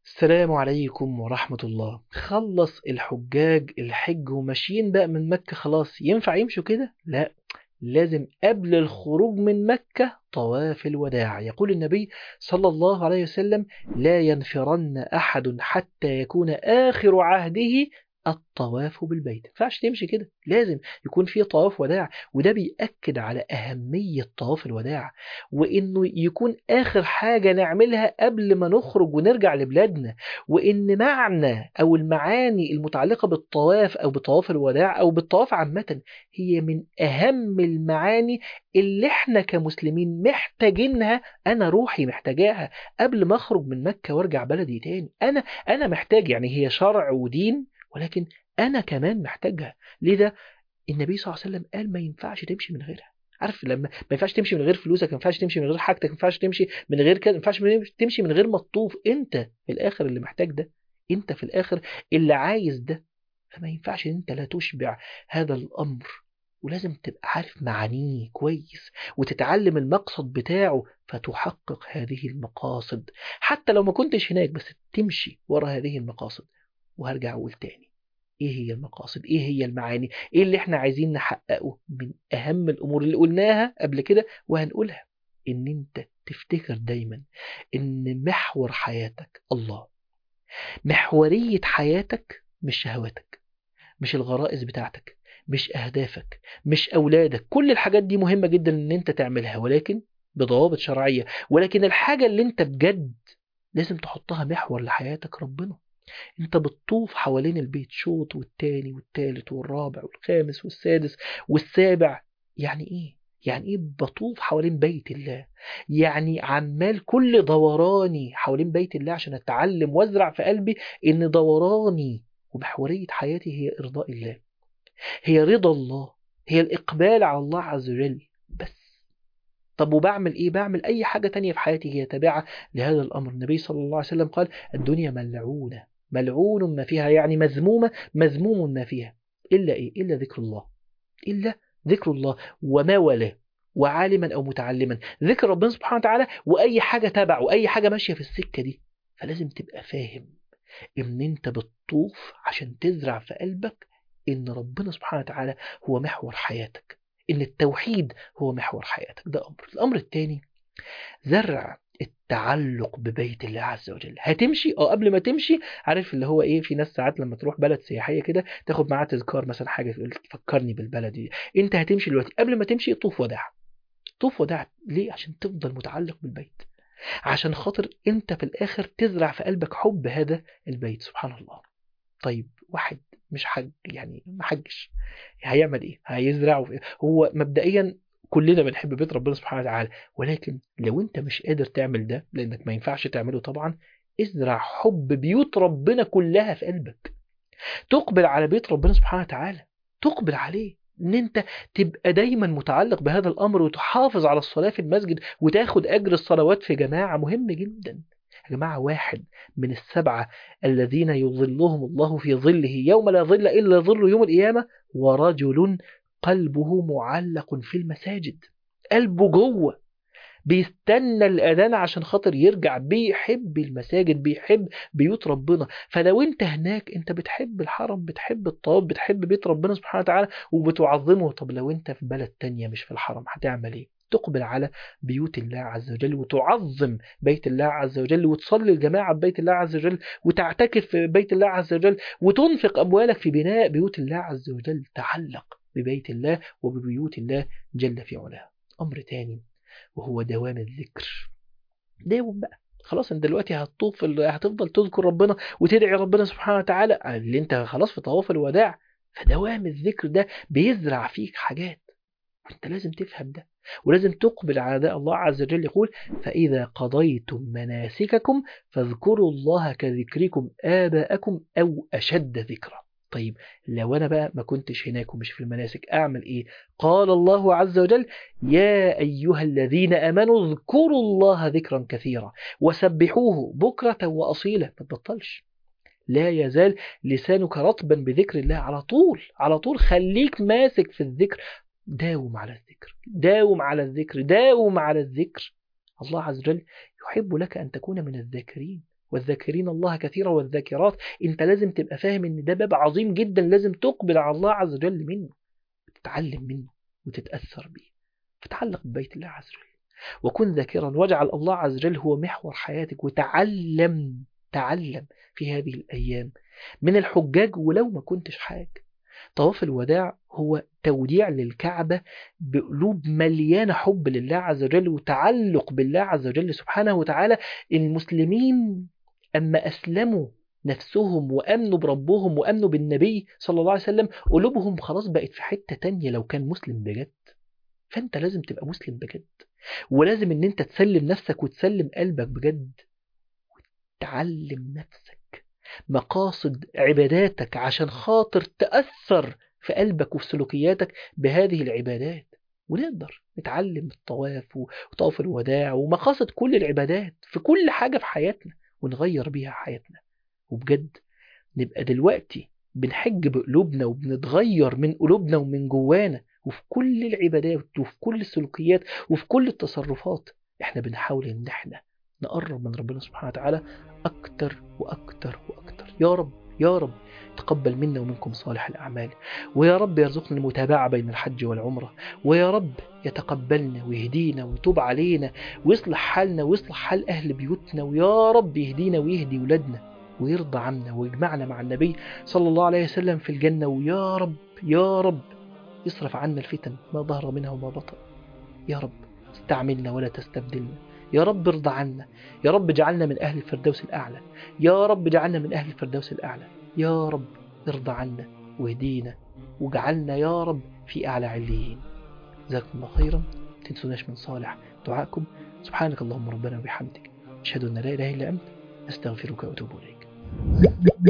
السلام عليكم ورحمة الله خلص الحجاج الحج وماشيين بقى من مكة خلاص ينفع يمشوا كده؟ لا لازم قبل الخروج من مكة طواف الوداع يقول النبي صلى الله عليه وسلم لا ينفرن أحد حتى يكون آخر عهده الطواف بالبيت ما ينفعش تمشي كده لازم يكون في طواف وداع وده بيأكد على أهمية طواف الوداع وإنه يكون آخر حاجة نعملها قبل ما نخرج ونرجع لبلادنا وإن معنى أو المعاني المتعلقة بالطواف أو بطواف الوداع أو بالطواف عامة هي من أهم المعاني اللي احنا كمسلمين محتاجينها أنا روحي محتاجاها قبل ما أخرج من مكة وارجع بلدي تاني أنا أنا محتاج يعني هي شرع ودين ولكن أنا كمان محتاجها لذا النبي صلى الله عليه وسلم قال ما ينفعش تمشي من غيرها عارف لما ما ينفعش تمشي من غير فلوسك ما ينفعش تمشي من غير حاجتك ما ينفعش تمشي من غير كده ما ينفعش تمشي من غير ما تطوف انت في الاخر اللي محتاج ده انت في الاخر اللي عايز ده فما ينفعش ان انت لا تشبع هذا الامر ولازم تبقى عارف معانيه كويس وتتعلم المقصد بتاعه فتحقق هذه المقاصد حتى لو ما كنتش هناك بس تمشي ورا هذه المقاصد وهرجع اقول تاني ايه هي المقاصد ايه هي المعاني ايه اللي احنا عايزين نحققه من اهم الامور اللي قلناها قبل كده وهنقولها ان انت تفتكر دايما ان محور حياتك الله محورية حياتك مش شهواتك مش الغرائز بتاعتك مش اهدافك مش اولادك كل الحاجات دي مهمة جدا ان انت تعملها ولكن بضوابط شرعية ولكن الحاجة اللي انت بجد لازم تحطها محور لحياتك ربنا انت بتطوف حوالين البيت شوط والتاني والتالت والرابع والخامس والسادس والسابع يعني ايه يعني ايه بطوف حوالين بيت الله يعني عمال كل دوراني حوالين بيت الله عشان اتعلم وازرع في قلبي ان دوراني ومحورية حياتي هي ارضاء الله هي رضا الله هي الاقبال على الله عز وجل بس طب وبعمل ايه بعمل اي حاجة تانية في حياتي هي تابعة لهذا الامر النبي صلى الله عليه وسلم قال الدنيا ملعونة ملعون ما فيها يعني مذمومة مذموم ما فيها إلا إيه إلا ذكر الله إلا ذكر الله وما ولاه وعالما أو متعلما ذكر ربنا سبحانه وتعالى وأي حاجة تبع وأي حاجة ماشية في السكة دي فلازم تبقى فاهم إن أنت بتطوف عشان تزرع في قلبك إن ربنا سبحانه وتعالى هو محور حياتك إن التوحيد هو محور حياتك ده أمر الأمر الثاني زرع التعلق ببيت الله عز وجل هتمشي اه قبل ما تمشي عارف اللي هو ايه في ناس ساعات لما تروح بلد سياحيه كده تاخد معاها تذكار مثلا حاجه تفكرني بالبلد دي انت هتمشي دلوقتي قبل ما تمشي طوف وداع طوف وداع ليه عشان تفضل متعلق بالبيت عشان خاطر انت في الاخر تزرع في قلبك حب هذا البيت سبحان الله طيب واحد مش حج يعني ما حجش هيعمل ايه هيزرع هو مبدئيا كلنا بنحب بيت ربنا سبحانه وتعالى ولكن لو انت مش قادر تعمل ده لانك ما ينفعش تعمله طبعا ازرع حب بيوت ربنا كلها في قلبك تقبل على بيت ربنا سبحانه وتعالى تقبل عليه ان انت تبقى دايما متعلق بهذا الامر وتحافظ على الصلاه في المسجد وتاخد اجر الصلوات في جماعه مهم جدا يا جماعه واحد من السبعه الذين يظلهم الله في ظله يوم لا ظل الا ظل يوم القيامه ورجل قلبه معلق في المساجد قلبه جوه بيستنى الأذان عشان خاطر يرجع بيحب المساجد بيحب بيوت ربنا فلو انت هناك انت بتحب الحرم بتحب الطواف بتحب بيت ربنا سبحانه وتعالى وبتعظمه طب لو انت في بلد تانية مش في الحرم هتعمل ايه تقبل على بيوت الله عز وجل وتعظم بيت الله عز وجل وتصلي الجماعة ببيت الله عز وجل وتعتكف في بيت الله عز وجل وتنفق أموالك في بناء بيوت الله عز وجل تعلق ببيت الله وببيوت الله جل في علاه أمر تاني وهو دوام الذكر داوم بقى خلاص انت دلوقتي هتطوف هتفضل تذكر ربنا وتدعي ربنا سبحانه وتعالى اللي انت خلاص في طواف الوداع فدوام الذكر ده بيزرع فيك حاجات وانت لازم تفهم ده ولازم تقبل على ده الله عز وجل يقول فإذا قضيتم مناسككم فاذكروا الله كذكركم آباءكم أو أشد ذكرًا طيب لو أنا بقى ما كنتش هناك ومش في المناسك أعمل إيه قال الله عز وجل يا أيها الذين أمنوا اذكروا الله ذكرا كثيرا وسبحوه بكرة وأصيلا ما تبطلش لا يزال لسانك رطبا بذكر الله على طول على طول خليك ماسك في الذكر داوم على الذكر داوم على الذكر داوم على الذكر الله عز وجل يحب لك أن تكون من الذاكرين والذاكرين الله كثيرا والذاكرات انت لازم تبقى فاهم ان ده باب عظيم جدا لازم تقبل على الله عز وجل منه وتتعلم منه وتتأثر به فتعلق ببيت الله عز وجل وكن ذاكرا واجعل الله عز وجل هو محور حياتك وتعلم تعلم في هذه الأيام من الحجاج ولو ما كنتش حاج طواف الوداع هو توديع للكعبة بقلوب مليانة حب لله عز وجل وتعلق بالله عز وجل سبحانه وتعالى المسلمين أما أسلموا نفسهم وأمنوا بربهم وأمنوا بالنبي صلى الله عليه وسلم قلوبهم خلاص بقت في حتة تانية لو كان مسلم بجد فأنت لازم تبقى مسلم بجد ولازم ان انت تسلم نفسك وتسلم قلبك بجد وتعلم نفسك مقاصد عباداتك عشان خاطر تأثر في قلبك وفي سلوكياتك بهذه العبادات ونقدر نتعلم الطواف وطواف الوداع ومقاصد كل العبادات في كل حاجة في حياتنا ونغير بيها حياتنا وبجد نبقى دلوقتي بنحج بقلوبنا وبنتغير من قلوبنا ومن جوانا وفي كل العبادات وفي كل السلوكيات وفي كل التصرفات احنا بنحاول ان احنا نقرب من ربنا سبحانه وتعالى اكتر واكتر واكتر يا رب يا رب تقبل منا ومنكم صالح الأعمال ويا رب يرزقنا المتابعة بين الحج والعمرة ويا رب يتقبلنا ويهدينا ويتوب علينا ويصلح حالنا ويصلح حال أهل بيوتنا ويا رب يهدينا ويهدي ولادنا ويرضى عنا ويجمعنا مع النبي صلى الله عليه وسلم في الجنة ويا رب يا رب يصرف عنا الفتن ما ظهر منها وما بطن يا رب استعملنا ولا تستبدلنا يا رب ارضى عنا يا رب اجعلنا من أهل الفردوس الأعلى يا رب اجعلنا من أهل الفردوس الأعلى يا رب ارضى عنا واهدينا واجعلنا يا رب في أعلى عليين جزاكم الله خيرا تنسوناش من صالح دعائكم سبحانك اللهم ربنا وبحمدك أشهد أن لا إله إلا أنت أستغفرك وأتوب إليك